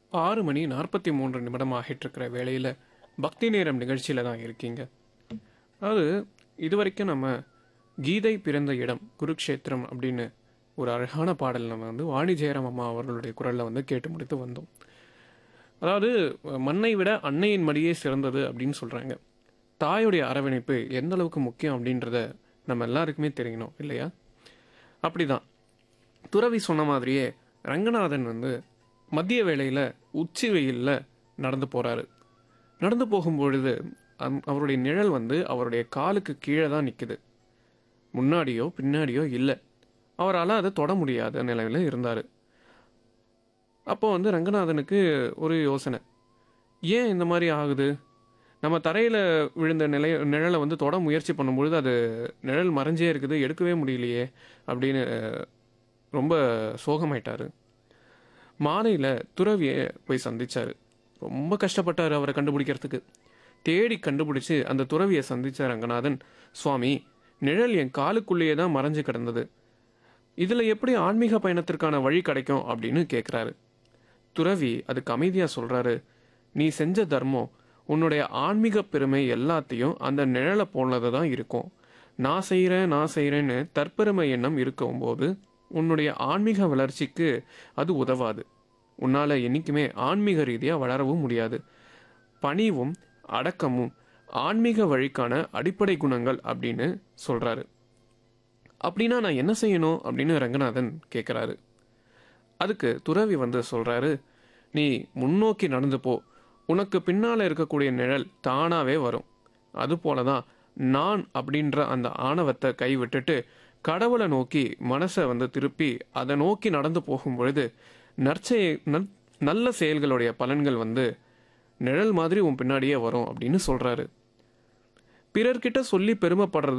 ஆறு மணி நாற்பத்தி மூன்று நிமிடம் ஆகிட்டு வேளையில் பக்தி நேரம் நிகழ்ச்சியில் தான் இருக்கீங்க அதாவது இது வரைக்கும் நம்ம கீதை பிறந்த இடம் குருக்ஷேத்திரம் அப்படின்னு ஒரு அழகான பாடல் நம்ம வந்து வாணி ஜெயராம் அம்மா அவர்களுடைய குரலில் வந்து கேட்டு முடித்து வந்தோம் அதாவது மண்ணை விட அன்னையின் மடியே சிறந்தது அப்படின்னு சொல்கிறாங்க தாயுடைய அரவணைப்பு எந்த அளவுக்கு முக்கியம் அப்படின்றத நம்ம எல்லாருக்குமே தெரியணும் இல்லையா அப்படிதான் துறவி சொன்ன மாதிரியே ரங்கநாதன் வந்து மதிய வேளையில் உச்சி வெயிலில் நடந்து போகிறாரு நடந்து போகும்பொழுது அம்- அவருடைய நிழல் வந்து அவருடைய காலுக்கு கீழே தான் நிற்குது முன்னாடியோ பின்னாடியோ இல்லை அவரால் அதை தொட முடியாத நிலையில் இருந்தார் அப்போ வந்து ரங்கநாதனுக்கு ஒரு யோசனை ஏன் இந்த மாதிரி ஆகுது நம்ம தரையில் விழுந்த நிலை நிழலை வந்து தொட முயற்சி பண்ணும்பொழுது அது நிழல் மறைஞ்சே இருக்குது எடுக்கவே முடியலையே அப்படின்னு அஹ், ரொம்ப சோகமாயிட்டாரு மாலையில் துறவியை போய் சந்திச்சாரு ரொம்ப கஷ்டப்பட்டார் அவரை கண்டுபிடிக்கிறதுக்கு தேடி கண்டுபிடிச்சு அந்த துறவியை சந்திச்ச ரங்கநாதன் சுவாமி நிழல் என் காலுக்குள்ளேயே தான் மறைஞ்சு கிடந்தது இதில் எப்படி ஆன்மீக பயணத்திற்கான வழி கிடைக்கும் அப்படின்னு கேட்குறாரு துறவி அதுக்கு அமைதியாக சொல்கிறாரு நீ செஞ்ச தர்மம் உன்னுடைய ஆன்மீக பெருமை எல்லாத்தையும் அந்த நிழலை போனது தான் இருக்கும் நான் செய்கிறேன் நான் செய்கிறேன்னு தற்பெருமை எண்ணம் இருக்கும்போது உன்னுடைய ஆன்மீக வளர்ச்சிக்கு அது உதவாது உன்னால் என்றைக்குமே ஆன்மீக ரீதியாக வளரவும் முடியாது பணிவும் அடக்கமும் ஆன்மீக வழிக்கான அடிப்படை குணங்கள் அப்படின்னு சொல்கிறாரு அப்படின்னா நான் என்ன செய்யணும் அப்படின்னு ரங்கநாதன் கேட்குறாரு அதுக்கு துறவி வந்து சொல்கிறாரு நீ முன்னோக்கி நடந்து போ உனக்கு பின்னால் இருக்கக்கூடிய நிழல் தானாகவே வரும் அதுபோல தான் நான் அப்படின்ற அந்த ஆணவத்தை கை விட்டுட்டு கடவுளை நோக்கி மனசை வந்து திருப்பி அதை நோக்கி நடந்து போகும் பொழுது நற்செய நல்- நல்ல செயல்களுடைய பலன்கள் வந்து நிழல் மாதிரி உன் பின்னாடியே வரும் அப்படின்னு சொல்கிறாரு பிறர்கிட்ட சொல்லி பெருமைப்படுறது